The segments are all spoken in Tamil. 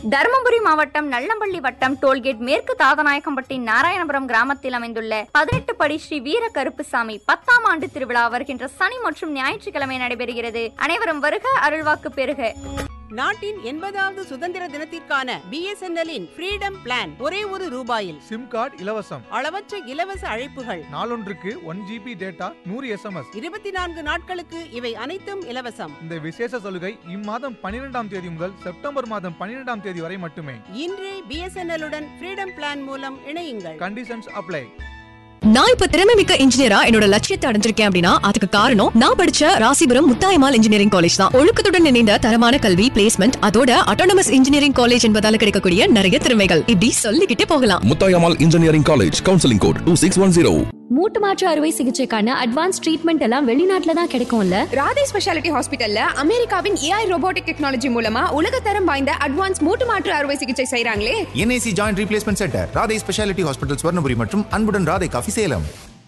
தருமபுரி மாவட்டம் நல்லம்பள்ளி வட்டம் டோல்கேட் மேற்கு தாதநாயக்கம்பட்டி நாராயணபுரம் கிராமத்தில் அமைந்துள்ள பதினெட்டு படி ஸ்ரீ வீர கருப்புசாமி பத்தாம் ஆண்டு திருவிழா வருகின்ற சனி மற்றும் ஞாயிற்றுக்கிழமை நடைபெறுகிறது அனைவரும் வருக அருள்வாக்கு பெறுக நாட்டின் எண்பதாவது சுதந்திர தினத்திற்கான பிஎஸ்என்எல்லின் ஃப்ரீடம் பிளான் ஒரே ஒரு ரூபாயில் சிம் கார்டு இலவசம் அளவற்ற இலவச அழைப்புகள் நாளொன்றுக்கு ஒன் ஜிபி டேட்டா நூறு எஸ்எம்எஸ் இருபத்தி நான்கு நாட்களுக்கு இவை அனைத்தும் இலவசம் இந்த விசேஷ சலுகை இம்மாதம் பன்னிரெண்டாம் தேதி முதல் செப்டம்பர் மாதம் பன்னிரெண்டாம் தேதி வரை மட்டுமே இன்றே பிஎஸ்என்எல் உடன் ஃப்ரீடம் பிளான் மூலம் இணையுங்கள் கண்டிஷன்ஸ் அப்ளை நான் இப்ப திறமை மிக்க இன்ஜினியரா என்னோட லட்சியத்தை அடைஞ்சிருக்கேன் அப்படின்னா அதுக்கு காரணம் நான் படிச்ச ராசிபுரம் முத்தாயமால் இன்ஜினியரிங் காலேஜ் தான் ஒழுக்கத்துடன் இணைந்த தரமான கல்வி பிளேஸ்மெண்ட் அதோட அட்டானமஸ் இன்ஜினியரிங் காலேஜ் என்பதால கிடைக்கக்கூடிய நிறைய திறமைகள் இப்படி சொல்லிக்கிட்டே போகலாம் Muthayammal engineering college counselling code two six one zero மூட்டு மாற்று அறுவை சிகிச்சைக்கான அட்வான்ஸ் ட்ரீட்மெண்ட் எல்லாம் வெளிநாட்டுல தான் கிடைக்கும்ல ராதே ஸ்பெஷாலிட்டி ஹாஸ்பிட்டல்ல அமெரிக்காவின் ஏஐ ரோபோட்டிக் டெக்னாலஜி மூலமா உலகத்தரம் வாய்ந்த அட்வான்ஸ் மூட்டு மாற்று அறுவை சிகிச்சை செய்றாங்களே NIC joint replacement centre Radhai speciality hospital Swarnapuri மற்றும் அன்புடன் ராதை காஃபி சேலம்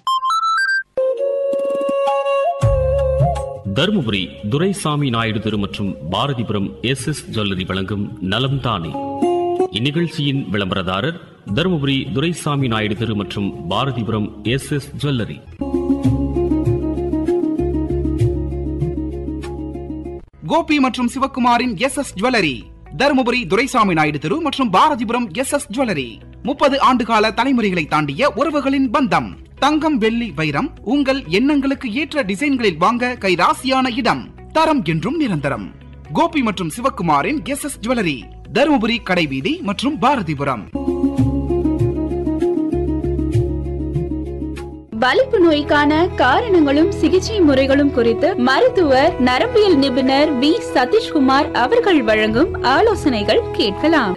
தருமபுரி துரைசாமி நாயுடு தெரு மற்றும் பாரதிபுரம் எஸ் எஸ் ஜுவல்லரி வழங்கும் நலம் தானே இந்நிகழ்ச்சியின் விளம்பரதாரர் தருமபுரி துரைசாமி நாயுடு தெரு மற்றும் Bharathipuram S S jewellery Gopi மற்றும் சிவக்குமாரின் S S jewellery Dharmapuri Duraisamy Naidu தெரு மற்றும் பாரதிபுரம் எஸ் எஸ் ஜுவல்லரி முப்பது ஆண்டுகால தலைமுறைகளை தாண்டிய உறவுகளின் பந்தம் தங்கம் வெள்ளி வைரம் உங்கள் எண்ணங்களுக்கு ஏற்ற டிசைன்களில் வாங்க கைராசியான இடம் தரம் என்றும் நிரந்தரம் கோபி மற்றும் சிவக்குமாரின் எஸ் எஸ் ஜுவல்லரி தருமபுரி கடைவீதி மற்றும் பாரதிபுரம் வலிப்பு நோய்க்கான காரணங்களும் சிகிச்சை முறைகளும் குறித்து மருத்துவர் நரம்பியல் நிபுணர் வி சதீஷ்குமார் அவர்கள் வழங்கும் ஆலோசனைகள் கேட்கலாம்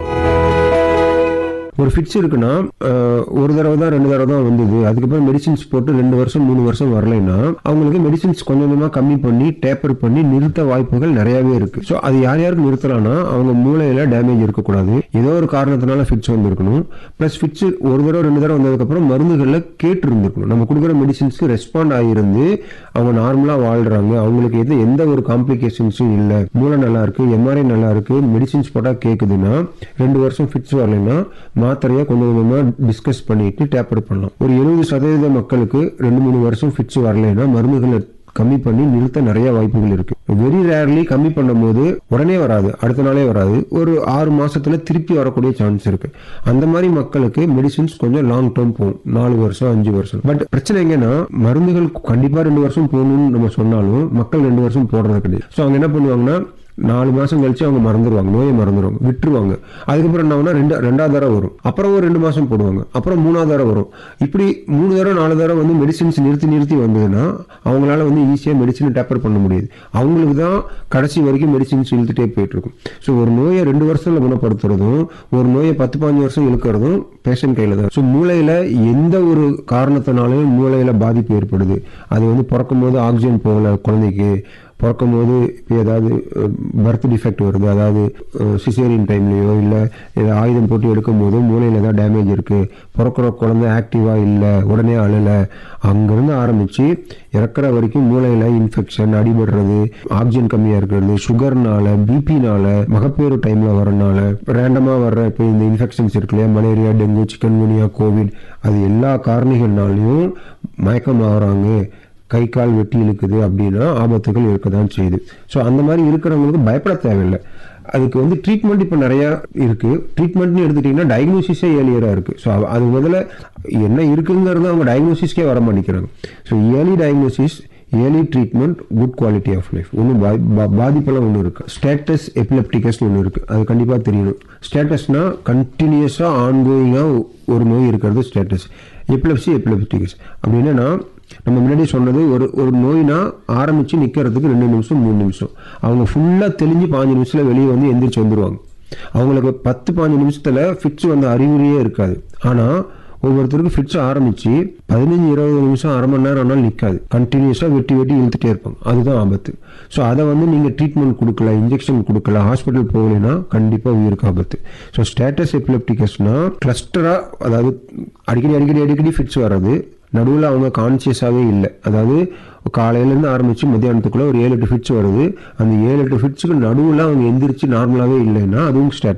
ஒரு ஃபிட்ஸ் இருக்குன்னா அஹ், ஒரு தடவை தான் ரெண்டு தடவை தான் வந்தது அதுக்கப்புறம் மெடிசின்ஸ் போட்டு ரெண்டு வருஷம் மூணு வருஷம் வரலைன்னா அவங்களுக்கு மெடிசின்ஸ் கொஞ்சம் கொஞ்சமாக கம்மி பண்ணி டேப்பர் பண்ணி நிறுத்த வாய்ப்புகள் நிறையவே இருக்கு ஸோ அது யார் யாருக்கு நிறுத்தலாம்னா அவங்க மூளையில டேமேஜ் இருக்கக்கூடாது ஏதோ ஒரு காரணத்தினால ஃபிட்ஸ் வந்திருக்கணும் ப்ளஸ் ஃபிட்ஸ் ஒரு தடவை ரெண்டு தடவை வந்ததுக்கப்புறம் மருந்துகளில் கேட்டு இருந்திருக்கணும் நம்ம கொடுக்குற மெடிசின்ஸ்க்கு ரெஸ்பாண்ட் ஆகியிருந்து அவங்க நார்மலாக வாழ்றாங்க அவங்களுக்கு எது எந்த ஒரு காம்ப்ளிகேஷன்ஸும் இல்லை மூளை நல்லா இருக்கு எம்ஆர்ஐ நல்லா இருக்கு மெடிசின்ஸ் போட்டால் கேட்குதுன்னா ரெண்டு வருஷம் ஃபிட்ஸ் வரலைன்னா மாத்திரையை கொஞ்சம் கொஞ்சமாக டிஸ்கஸ் பண்ணிட்டு டேப்பர் பண்ணலாம் ஒரு எழுபது சதவீத மக்களுக்கு ரெண்டு மூணு வருஷம் ஃபிட்ஸ் வரலைன்னா மருந்துகளை கம்மி பண்ணி நிறுத்த நிறைய வாய்ப்புகள் இருக்கு வெரி ரேர்லி கம்மி பண்ணும்போது உடனே வராது அடுத்த நாளே வராது ஒரு ஆறு மாசத்துல திருப்பி வரக்கூடிய சான்ஸ் இருக்கு அந்த மாதிரி மக்களுக்கு மெடிசின்ஸ் கொஞ்சம் லாங் டேர்ம் போகும் நாலு வருஷம் அஞ்சு வருஷம் பட் பிரச்சனை எங்கன்னா மருந்துகள் கண்டிப்பா ரெண்டு வருஷம் போகணும்னு நம்ம சொன்னாலும் மக்கள் ரெண்டு வருஷம் போடுறது கிடையாது ஸோ அவங்க என்ன பண்ணுவாங்கன்னா நாலு மாசம் கழிச்சு அவங்க மறந்துடுவாங்க நோயை மறந்துடுவாங்க விட்டுருவாங்க அதுக்கப்புறம் என்ன ஆகும்னா ரெண்டு ரெண்டாவது தடவை வரும் அப்புறம் ஒரு ரெண்டு மாசம் போடுவாங்க அப்புறம் மூணாவது தடவை வரும் இப்படி மூணு தடவை நாலு தடவை வந்து மெடிசின்ஸ் நிறுத்தி நிறுத்தி வந்ததுன்னா அவங்களால வந்து ஈஸியாக மெடிசினை டேப்பர் பண்ண முடியாது அவங்களுக்கு தான் கடைசி வரைக்கும் மெடிசின்ஸ் இழுத்துட்டே போயிட்டு இருக்கும் ஸோ ஒரு நோயை ரெண்டு வருஷத்துல குணப்படுத்துறதும் ஒரு நோயை பத்து பாஞ்சு வருஷம் இழுக்கிறதும் பேஷண்ட் கையில தான் ஸோ மூளையில எந்த ஒரு காரணத்தினாலையும் மூளையில பாதிப்பு ஏற்படுது அது வந்து பிறக்கும் போது ஆக்சிஜன் போகல குழந்தைக்கு பிறக்கும் போது இப்போ ஏதாவது பர்த் டிஃபெக்ட் வருது அதாவது சிசேரியன் டைம்லேயோ இல்லை ஏதாவது ஆயுதம் போட்டு எடுக்கும் போது மூளையில் ஏதாவது டேமேஜ் இருக்குது பிறக்கிற குழந்தை ஆக்டிவாக இல்லை உடனே அழலை அங்கேருந்து ஆரம்பித்து இறக்குற வரைக்கும் மூளையில் இன்ஃபெக்ஷன் அடிபடுறது ஆக்சிஜன் கம்மியாக இருக்கிறது சுகர்னால பிபினால மகப்பேறு டைமில் வரனால ரேண்டமாக வர்ற இப்போ இந்த இன்ஃபெக்ஷன்ஸ் இருக்கு இல்லையா மலேரியா டெங்கு சிக்கன்குனியா கோவிட் அது எல்லா காரணிகள்னாலையும் மயக்கம் ஆகுறாங்க கை கால் வெட்டி இழுக்குது அப்படின்னா ஆபத்துகள் இருக்க தான் செய்யுது ஸோ அந்த மாதிரி இருக்கிறவங்களுக்கு பயப்பட தேவையில்லை அதுக்கு வந்து ட்ரீட்மெண்ட் இப்போ நிறையா இருக்கு ட்ரீட்மெண்ட்னு எடுத்துட்டீங்கன்னா டயக்னோசிஸே ஏர்லியராக இருக்கு ஸோ அது முதல்ல என்ன இருக்குங்கிறது அவங்க டயக்னோசிஸ்க்கே வர மாட்டேங்கிறாங்க so early diagnosis early treatment good quality of life ஒன்றும் பாதிப்பெல்லாம் ஒன்று இருக்கு ஸ்டேட்டஸ் எபிலெப்டிகஸ் ஒன்று இருக்கு அது கண்டிப்பாக தெரியணும் ஸ்டேட்டஸ்னா கண்டினியூஸாக ஆன்கோயிங்காக ஒரு நோய் இருக்கிறது ஸ்டேட்டஸ் எபிலெப்சி எபிலெப்டிகஸ் அப்படி என்னன்னா நம்ம முன்னாடி சொன்னது ஒரு ஒரு நோய்னா ஆரம்பிச்சு நிக்கிறதுக்கு ரெண்டு நிமிஷம் மூணு நிமிஷம் அவங்க ஃபுல்லா தெளிஞ்சு பாஞ்சு நிமிஷத்துல வெளியே வந்து எந்திரிச்சு வந்துருவாங்க அவங்களுக்கு பத்து பாஞ்சு நிமிஷத்துல ஃபிட்ஸ் வந்த அறிகுறியே இருக்காது ஆனா ஒவ்வொருத்தருக்கும் ஃபிட்ஸ் ஆரம்பிச்சு பதினஞ்சு இருபது நிமிஷம் அரை மணி நேரம் ஆனாலும் நிற்காது கண்டினியூஸாக வெட்டி வெட்டி இழுத்துட்டே இருப்பாங்க அதுதான் ஆபத்து ஸோ அதை வந்து நீங்கள் ட்ரீட்மெண்ட் கொடுக்கல இன்ஜெக்ஷன் கொடுக்கல ஹாஸ்பிட்டல் போகலைன்னா கண்டிப்பாக உயிருக்கு ஆபத்து ஸோ ஸ்டேட்டஸ் எபிலெப்டிகஸ்னா கிளஸ்டராக அதாவது அடிக்கடி அடிக்கடி அடிக்கடி ஃபிட்ஸ் வர்றது நடுவில் அவங்க கான்சியஸாகவே இல்லை அதாவது காலையிலேருந்து ஆரம்பித்து மத்தியானத்துக்குள்ளே ஒரு ஏழு எட்டு ஃபிட்ஸ் வருது அந்த ஏழு எட்டு ஃபிட்ஸுக்கு நடுவில் அவங்க எந்திரிச்சு நார்மலாகவே இல்லைன்னா அதுவும் ஸ்டார்ட்